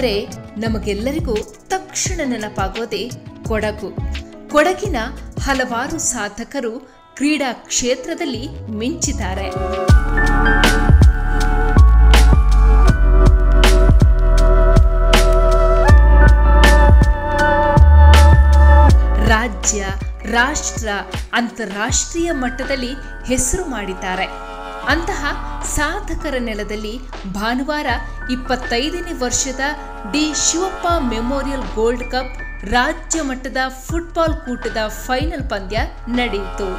ಎಂದರೆ ನಮಗೆಲ್ಲರಿಗೂ ತಕ್ಷಣ ನೆನಪಾಗೋದೇ ಕೊಡಗು ಕೊಡಗಿನ ಹಲವಾರು ಸಾಧಕರು ಕ್ರೀಡಾ ಕ್ಷೇತ್ರದಲ್ಲಿ ಮಿಂಚಿದ್ದಾರೆ ರಾಜ್ಯ ರಾಷ್ಟ್ರ ಅಂತಾರಾಷ್ಟ್ರೀಯ ಮಟ್ಟದಲ್ಲಿ ಹೆಸರು ಮಾಡಿದ್ದಾರೆ ಅಂತಹ ಸಾಧಕರ ನೆಲದಲ್ಲಿ ಭಾನುವಾರ ಇಪ್ಪತ್ತೈದನೇ ವರ್ಷದ D Shivappa memorial gold cup ರಾಜ್ಯ ಮಟ್ಟದ ಫುಟ್ಬಾಲ್ ಕೂಟದ ಫೈನಲ್ ಪಂದ್ಯ ನಡೆಯಿತು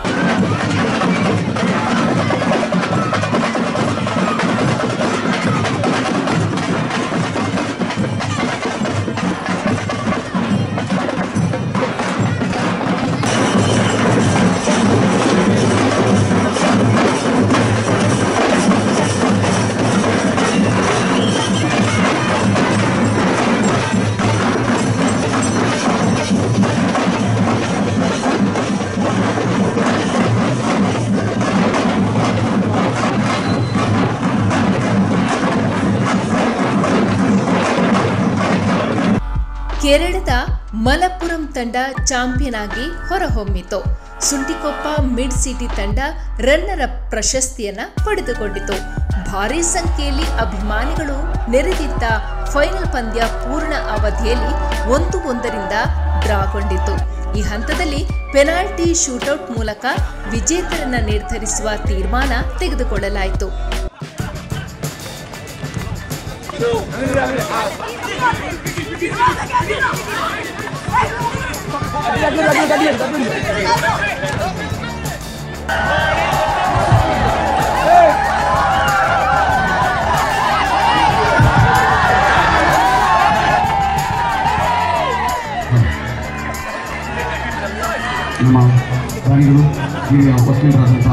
ಕೇರಳದ ಮಲಪ್ಪುರಂ ತಂಡ ಚಾಂಪಿಯನ್ ಆಗಿ ಹೊರಹೊಮ್ಮಿತು ಸುಂಟಿಕೊಪ್ಪ ಮಿಡ್ ಸಿಟಿ ತಂಡ ರನ್ನರ ಪ್ರಶಸ್ತಿಯನ್ನ ಪಡೆದುಕೊಂಡಿತು ಭಾರೀ ಸಂಖ್ಯೆಯಲ್ಲಿ ಅಭಿಮಾನಿಗಳು ನೆರೆದಿದ್ದ ಫೈನಲ್ ಪಂದ್ಯ ಪೂರ್ಣ ಅವಧಿಯಲ್ಲಿ ಒಂದು ಒಂದರಿಂದ ಡ್ರಾಗೊಂಡಿತು ಈ ಹಂತದಲ್ಲಿ ಪೆನಾಲ್ಟಿ ಶೂಟೌಟ್ ಮೂಲಕ ವಿಜೇತರನ್ನ ನಿರ್ಧರಿಸುವ ತೀರ್ಮಾನ ತೆಗೆದುಕೊಳ್ಳಲಾಯಿತು ನಮ್ಮ ಪ್ರಾಣಿಗಳು ಈಗ ಉಪಸ್ಥಿತರಾದಂಥ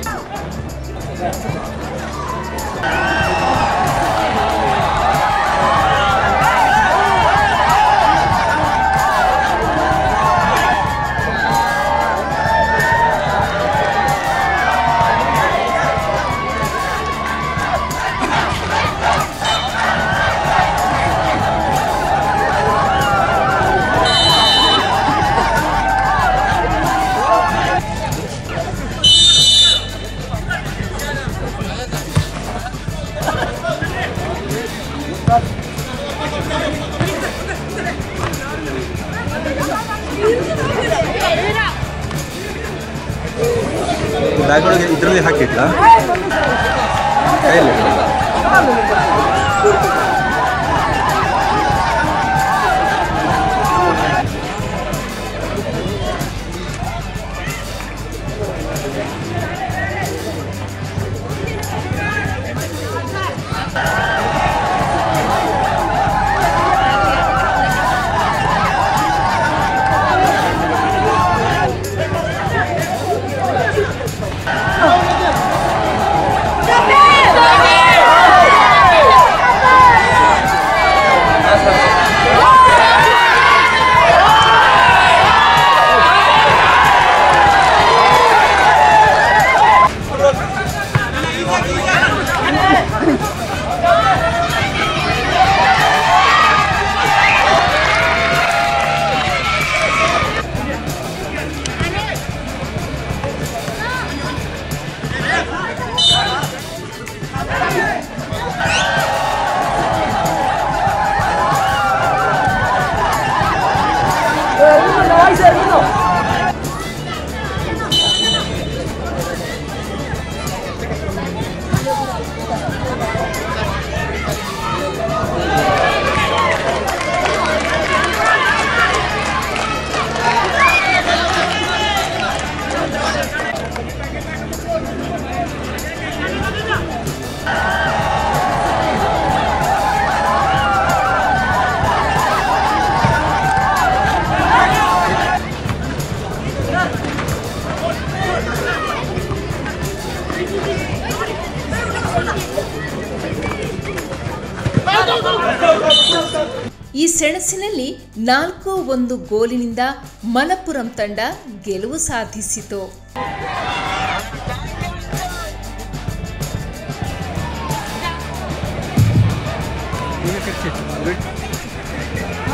ಬ್ಯಾಗ್ ಒಳಗೆ ಇದರಲ್ಲಿ ಹಾಕಿಟ್ಲಾ ಕೈಯಲ್ಲಿ ಈ ಸೆಣಸಿನಲ್ಲಿ ನಾಲ್ಕು ಒಂದು ಗೋಲಿನಿಂದ ಮಲಪ್ಪುರಂ ತಂಡ ಗೆಲುವು ಸಾಧಿಸಿತು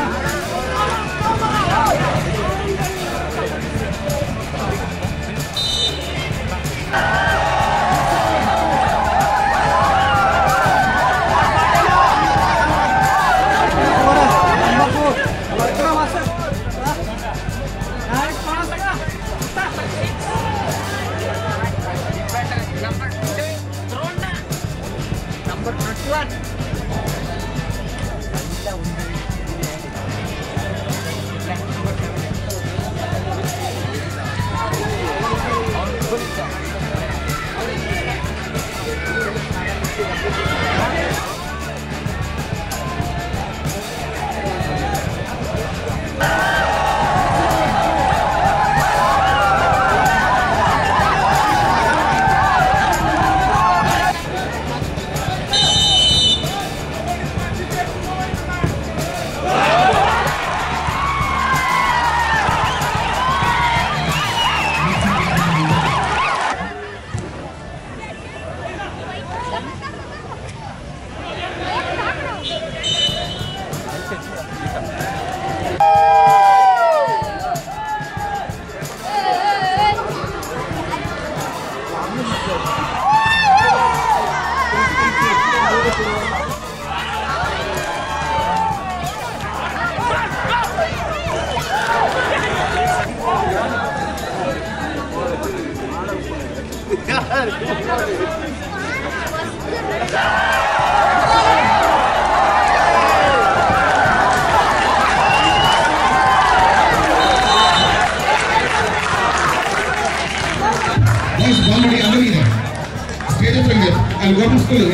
ಬಾಯ್ಸ್ ಬಾಲ್ ನೋಡಿ ಅಲ್ಲಿದೆ ಸ್ಟೇಜ್ ಹತ್ರ ಇದೆ ಅಲ್ಲಿ ಗೌರ್ಮೆಂಟ್ ಸ್ಕೂಲ್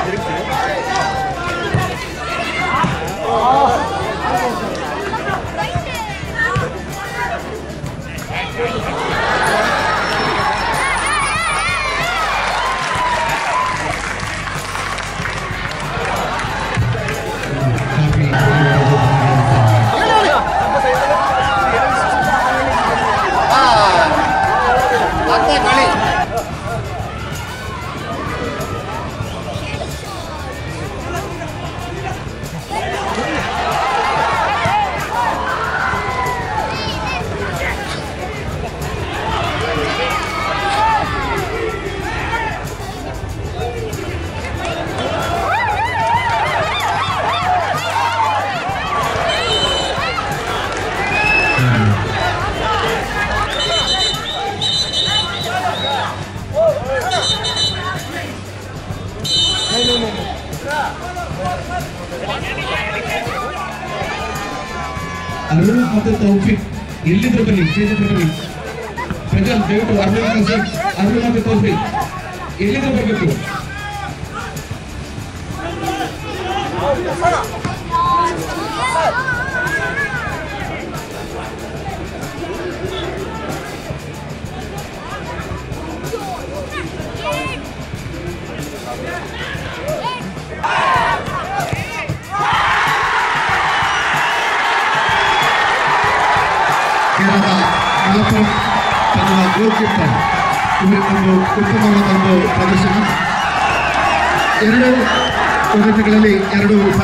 ಅರುಣ್ ಮತ್ತು ತೌಫಿಕ್ ಎಲ್ಲಿದ್ರು ಬನ್ನಿ ಸ್ಟೇಜ್ ಹತ್ರ ಬನ್ನಿ ಪ್ರಜ್ವಲ್ ದಯವಿಟ್ಟು ಅರುಣ್ ಮತ್ತು ಅರುಣ್ ಮತ್ತು ತೌಫಿಕ್ ಎಲ್ಲಿದ್ರು ಬರಬೇಕು ಕೇರಳದ ಮಲಪುರಂ ತಂಡದ ಗೋಲ್ ಕೀಪರ್ ಒಂದು ಉತ್ತಮವಾದ ಒಂದು ಪ್ರದರ್ಶನ ಎರಡು ತರಗತಿಗಳಲ್ಲಿ ಎರಡು ಫಲ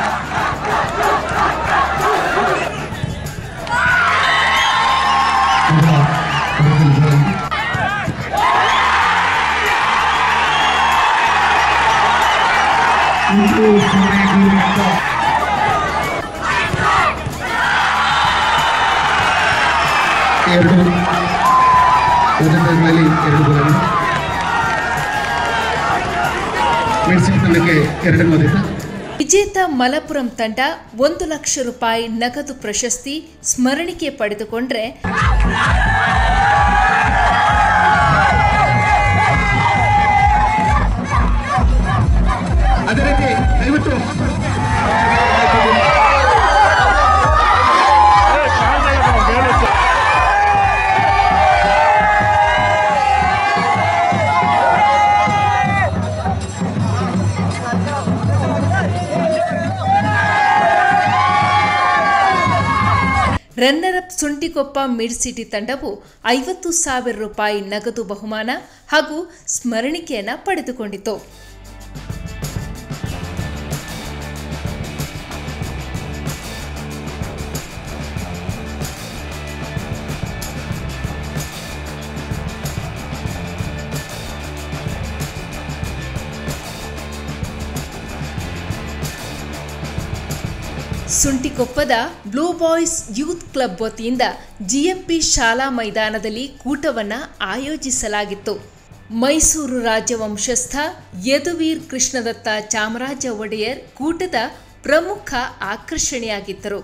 ಮೊದಲ ತರಗತಿಗಳಲ್ಲಿ ಒಂದು ಸೊನ್ನೆ ಗೋಲಿನಿಂದ ಎರಡು ಉದಂಡಗಳಲ್ಲಿ ಎರಡು ಗೋಲನ್ನು ಮೆಣಸಿನ ತಂಡಕ್ಕೆ ಎರಡನ್ನು ಓದಿದ್ದ ವಿಜೇತ ಮಲಪುರಂ ತಂಡ ಒಂದು ಲಕ್ಷ ರೂಪಾಯಿ ನಗದು ಪ್ರಶಸ್ತಿ ಸ್ಮರಣಿಕೆ ಪಡೆದುಕೊಂಡ್ರೆ ಅದೇ ರೀತಿ ದಯವಿಟ್ಟು runner up Suntikoppa mid city ತಂಡವು ಐವತ್ತು ಸಾವಿರ ರೂಪಾಯಿ ನಗದು ಬಹುಮಾನ ಹಾಗೂ ಸ್ಮರಣಿಕೆಯನ್ನು ಪಡೆದುಕೊಂಡಿತು ಸುಂಟಿಕೊಪ್ಪದ ಬ್ಲೂ ಬಾಯ್ಸ್ ಯೂತ್ ಕ್ಲಬ್ ವತಿಯಿಂದ ಜಿಎಂಪಿ ಶಾಲಾ ಮೈದಾನದಲ್ಲಿ ಕೂಟವನ್ನು ಆಯೋಜಿಸಲಾಗಿತ್ತು ಮೈಸೂರು ರಾಜವಂಶಸ್ಥ ಯದುವೀರ್ ಕೃಷ್ಣದತ್ತ ಚಾಮರಾಜ ಒಡೆಯರ್ ಕೂಟದ ಪ್ರಮುಖ ಆಕರ್ಷಣೆಯಾಗಿದ್ದರು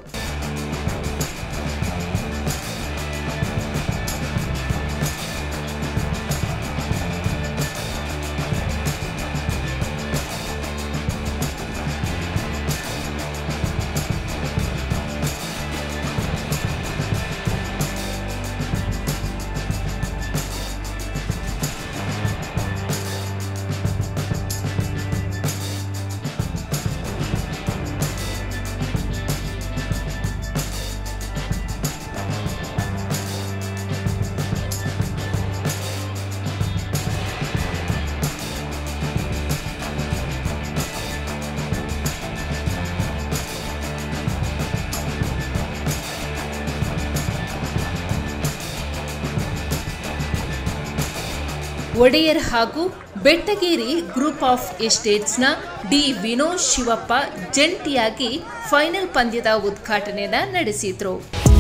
ಒಡೆಯರ್ ಹಾಗೂ ಬೆಟ್ಟಗೇರಿ ಗ್ರೂಪ್ ಆಫ್ ಎಸ್ಟೇಟ್ಸ್ನ ಡಿ ವಿನೋದ್ ಶಿವಪ್ಪ ಜಂಟಿಯಾಗಿ ಫೈನಲ್ ಪಂದ್ಯದ ಉದ್ಘಾಟನೆಯನ್ನ ನಡೆಸಿದ್ರು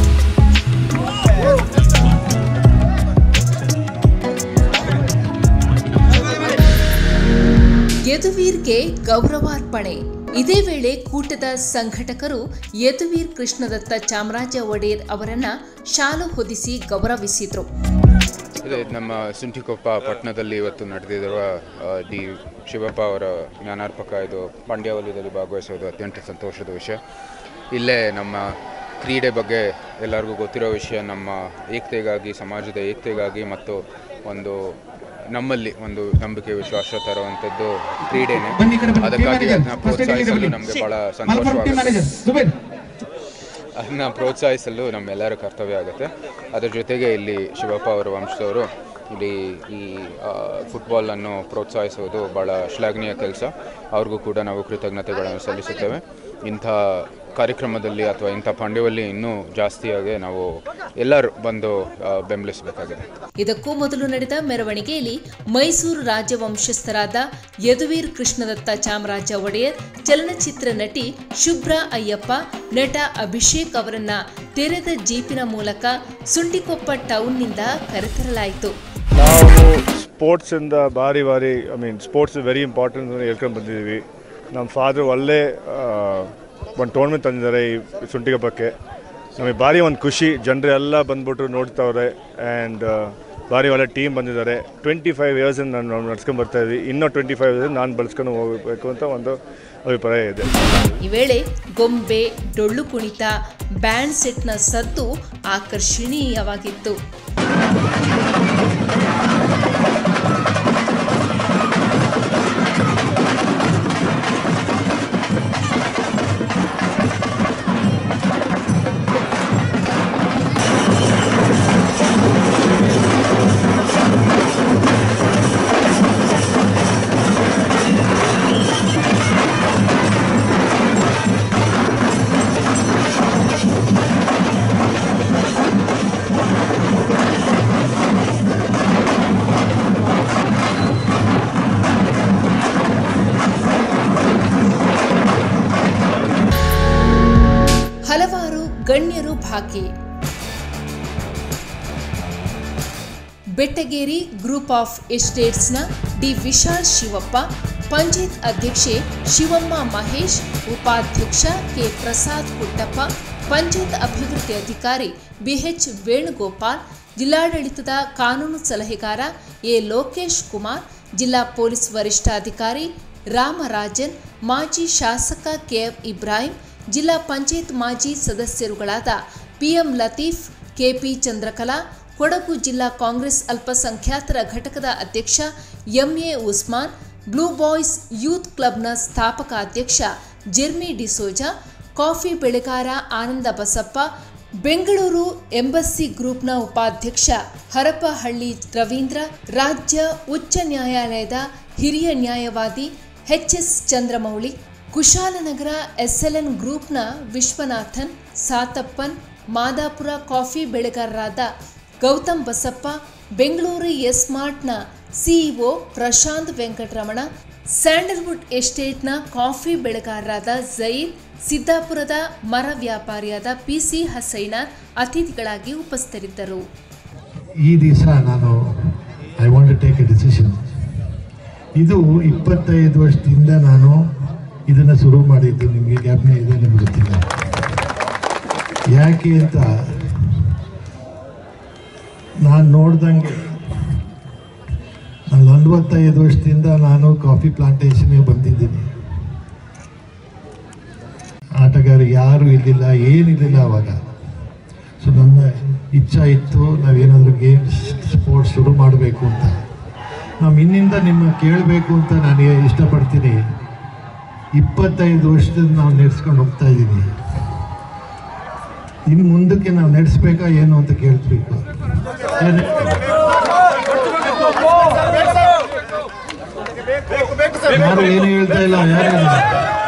ಯದುವೀರ್ಗೆ ಗೌರವಾರ್ಪಣೆ ಇದೇ ವೇಳೆ ಕೂಟದ ಸಂಘಟಕರು ಯದುವೀರ್ ಕೃಷ್ಣದತ್ತ ಚಾಮರಾಜ ಒಡೆಯರ್ ಅವರನ್ನ ಶಾಲು ಹೊದಿಸಿ ಗೌರವಿಸಿದ್ರು ಅದೇ ನಮ್ಮ ಸುಂಟಿಕೊಪ್ಪ ಪಟ್ಟಣದಲ್ಲಿ ಇವತ್ತು ನಡೆದಿರುವ ಆ, ಡಿ ಶಿವಪ್ಪ ಅವರ ಜ್ಞಾನಾರ್ಪಕ ಇದು ಪಾಂಡ್ಯಾವಲಯದಲ್ಲಿ ಭಾಗವಹಿಸೋದು ಅತ್ಯಂತ ಸಂತೋಷದ ವಿಷಯ ಇಲ್ಲೇ ನಮ್ಮ ಕ್ರೀಡೆ ಬಗ್ಗೆ ಎಲ್ಲರಿಗೂ ಗೊತ್ತಿರೋ ವಿಷಯ ನಮ್ಮ ಏಕತೆಗಾಗಿ ಸಮಾಜದ ಏಕತೆಗಾಗಿ ಮತ್ತು ಒಂದು ನಮ್ಮಲ್ಲಿ ಒಂದು ನಂಬಿಕೆ ವಿಶ್ವಾಸ ತರುವಂಥದ್ದು ಕ್ರೀಡೆನೇ ಬನ್ನಿ ಈ ಕಡೆ ಬನ್ನಿ. ಅದಕ್ಕಾಗಿ Team ಅದನ್ನ managers, first aid ಪ್ರೋತ್ಸಾಹಿಸಲು ಬನ್ನಿ. ನಮಗೆ See, ಭಾಳ Malappuram team ಸಂತೋಷವಾಗುತ್ತೆ managers, Zubair. ಅದನ್ನ ಪ್ರೋತ್ಸಾಹಿಸಲು ನಮ್ಮೆಲ್ಲರ ಕರ್ತವ್ಯ ಆಗುತ್ತೆ ಅದರ ಜೊತೆಗೆ ಇಲ್ಲಿ ಶಿವಪ್ಪ ಅವರ ವಂಶದವರು ಇಲ್ಲಿ ಈ ಆ, ಫುಟ್ಬಾಲನ್ನು ಪ್ರೋತ್ಸಾಹಿಸುವುದು ಭಾಳ ಶ್ಲಾಘನೀಯ ಕೆಲಸ ಅವ್ರಿಗೂ ಕೂಡ ನಾವು ಕೃತಜ್ಞತೆಗಳನ್ನು ಸಲ್ಲಿಸುತ್ತೇವೆ ಇಂಥ ಕಾರ್ಯಕ್ರಮದಲ್ಲಿ ಅಥವಾ ಇಂಥ ಪಾಂಡ್ಯವಲ್ಲಿ ಇನ್ನೂ ಜಾಸ್ತಿಯಾಗಿ ನಾವು ಎಲ್ಲರೂ ಬಂದು ಆ, ಬೆಂಬಲಿಸಬೇಕಾಗಿದೆ ಇದಕ್ಕೂ ಮೊದಲು ನಡೆದ ಮೆರವಣಿಗೆಯಲ್ಲಿ ಮೈಸೂರು ರಾಜವಂಶಸ್ಥರಾದ ಯದುವೀರ್ ಕೃಷ್ಣದತ್ತ ಚಾಮರಾಜ ಒಡೆಯರ್ ಚಲನಚಿತ್ರ ನಟಿ ಶುಭ್ರ ಅಯ್ಯಪ್ಪ ನಟ ಅಭಿಷೇಕ್ ಅವರನ್ನ ತೆರೆದ ಜೀಪಿನ ಮೂಲಕ ಸುಂಟಿಕೊಪ್ಪ ಟೌನ್ನಿಂದ ಕರೆತರಲಾಯಿತು ನಾವು ಸ್ಪೋರ್ಟ್ಸಿಂದ ಭಾರಿ ಭಾರಿ I mean sports very important ಅಂತ ಹೇಳ್ಕೊಂಡು ಬಂದಿದ್ದೀವಿ ನಮ್ಮ ಫಾದರ್ ಒಳ್ಳೆ ಒಂದು ಟೂರ್ನಮೆಂಟ್ ತಂದಿದ್ದಾರೆ ಈ ಸುಂಟಿಗಬ್ಬಕ್ಕೆ ನಮಗೆ ಭಾರಿ ಒಂದು ಖುಷಿ ಜನರೆಲ್ಲ ಬಂದ್ಬಿಟ್ಟು ನೋಡ್ತಾವ್ರೆ ಆ್ಯಂಡ್ ಭಾರಿ ಒಳ್ಳೆ ಟೀಮ್ ಬಂದಿದ್ದಾರೆ ಟ್ವೆಂಟಿ ಫೈವ್ ಇಯರ್ಸಿಂದ ನಾನು ನಾವು ನಡ್ಸ್ಕೊಂಡು ಬರ್ತಾ ಇದ್ವಿ ಇನ್ನೂ ಟ್ವೆಂಟಿ ಫೈವ್ ಇಯರ್ಸ್ ನಾನು ಬಳಸ್ಕೊಂಡು ಹೋಗಬೇಕು ಅಂತ ಒಂದು ಅಭಿಪ್ರಾಯ ಇದೆ ಈ ವೇಳೆ ಗೊಂಬೆ ಡೊಳ್ಳು ಕುಣಿತ ಬ್ಯಾಂಡ್ ಸೆಟ್ನ ಸದ್ದು ಆಕರ್ಷಣೀಯವಾಗಿತ್ತು ಹಲವಾರು ಗಣ್ಯರು ಭಾಗಿ ಬೆಟ್ಟಗೇರಿ ಗ್ರೂಪ್ ಆಫ್ ಎಸ್ಟೇಟ್ಸ್ನ ಡಿ ವಿಶಾಲ್ ಶಿವಪ್ಪ ಪಂಚಾಯತ್ ಅಧ್ಯಕ್ಷೆ ಶಿವಮ್ಮ ಮಹೇಶ್ ಉಪಾಧ್ಯಕ್ಷ ಕೆ ಪ್ರಸಾದ್ ಕುಟ್ಟಪ್ಪ ಪಂಚಾಯತ್ ಅಭಿವೃದ್ಧಿ ಅಧಿಕಾರಿ ಬಿಎಚ್ ವೇಣುಗೋಪಾಲ್ ಜಿಲ್ಲಾಡಳಿತದ ಕಾನೂನು ಸಲಹೆಗಾರ ಎ ಲೋಕೇಶ್ ಕುಮಾರ್ ಜಿಲ್ಲಾ ಪೊಲೀಸ್ ವರಿಷ್ಠಾಧಿಕಾರಿ ರಾಮರಾಜನ್ ಮಾಜಿ ಶಾಸಕ ಕೆಎಫ್ ಇಬ್ರಾಹಿಂ ಜಿಲ್ಲಾ ಪಂಚಾಯತ್ ಮಾಜಿ ಸದಸ್ಯರುಗಳಾದ ಪಿಎಂ ಲತೀಫ್ ಕೆಪಿ ಚಂದ್ರಕಲಾ ಕೊಡಗು ಜಿಲ್ಲಾ ಕಾಂಗ್ರೆಸ್ ಅಲ್ಪಸಂಖ್ಯಾತರ ಘಟಕದ ಅಧ್ಯಕ್ಷ ಎಂಎ ಉಸ್ಮಾನ್ ಬ್ಲೂ ಬಾಯ್ಸ್ ಯೂತ್ ಕ್ಲಬ್ನ ಸ್ಥಾಪಕ ಅಧ್ಯಕ್ಷ ಜೆರ್ಮಿ ಡಿಸೋಜಾ ಕಾಫಿ ಬೆಳೆಗಾರ ಆನಂದ ಬಸಪ್ಪ ಬೆಂಗಳೂರು ಎಂಬಸ್ಸಿ ಗ್ರೂಪ್ನ ಉಪಾಧ್ಯಕ್ಷ ಹರಪಹಳ್ಳಿ ರವೀಂದ್ರ ರಾಜ್ಯ ಉಚ್ಚ ನ್ಯಾಯಾಲಯದ ಹಿರಿಯ ನ್ಯಾಯವಾದಿ ಎಚ್ಎಸ್ ಚಂದ್ರಮೌಳಿ ಕುಶಾಲನಗರ ಎಸ್ಎಲ್ಎನ್ ಗ್ರೂಪ್ನ ವಿಶ್ವನಾಥನ್ ಸಾತಪ್ಪನ್ ಮಾದಾಪುರ ಕಾಫಿ ಬೆಳೆಗಾರರಾದ ಗೌತಮ್ ಬಸಪ್ಪ ಬೆಂಗಳೂರು ಎಸ್ ಮಾರ್ಟ್ನ ಸಿಇಒ ಪ್ರಶಾಂತ್ ವೆಂಕಟರಮಣ ಸ್ಯಾಂಡಲ್ವುಡ್ ಎಸ್ಟೇಟ್ನ ಕಾಫಿ ಬೆಳೆಗಾರರಾದ ಜಯೀದ್ ಸಿದ್ದಾಪುರದ ಮರ ವ್ಯಾಪಾರಿಯಾದ ಪಿಸಿ ಹಸೈನ ಅತಿಥಿಗಳಾಗಿ ಉಪಸ್ಥಿತರಿದ್ದರು ಈ ದಿವಸ ನಾನು I want to take a decision ಇದು ಇಪ್ಪತ್ತೈದು ವರ್ಷದಿಂದ ನಾನು ಇದನ್ನು ಶುರು ಮಾಡಿದ್ದು ನಿಮಗೆ ಜ್ಞಾಪನೆ ಇದೆ ನಿಮ್ಗೆ ಗೊತ್ತಿಲ್ಲ ಯಾಕೆ ಅಂತ ನಾನು ನೋಡ್ದಂಗೆ ನಾನು ನಲವತ್ತೈದು ವರ್ಷದಿಂದ ನಾನು ಕಾಫಿ ಪ್ಲಾಂಟೇಶನ್ಗೆ ಬಂದಿದ್ದೀನಿ ಆಟಗಾರ ಯಾರು ಇರಲಿಲ್ಲ ಏನಿರಲಿಲ್ಲ ಅವಾಗ ಸೊ ನನ್ನ ಇಚ್ಛಾ ಇತ್ತು ನಾವೇನಾದರೂ ಗೇಮ್ಸ್ ಸ್ಪೋರ್ಟ್ಸ್ ಶುರು ಮಾಡಬೇಕು ಅಂತ ನಾವು ಇನ್ನಿಂದ ನಿಮ್ಮ ಕೇಳಬೇಕು ಅಂತ ನಾನು ಇಷ್ಟಪಡ್ತೀನಿ ಇಪ್ಪತ್ತೈದು ವರ್ಷದಿಂದ ನಾವು ನಡೆಸ್ಕೊಂಡು ಹೋಗ್ತಾ ಇದ್ದೀನಿ ಇನ್ನು ಮುಂದಕ್ಕೆ ನಾವು ನಡೆಸ್ಬೇಕಾ ಏನು ಅಂತ ಕೇಳ್ಬೇಕು ಏನ್- ಯಾರು ಏನು ಹೇಳ್ತಾ ಇಲ್ಲ ಯಾರು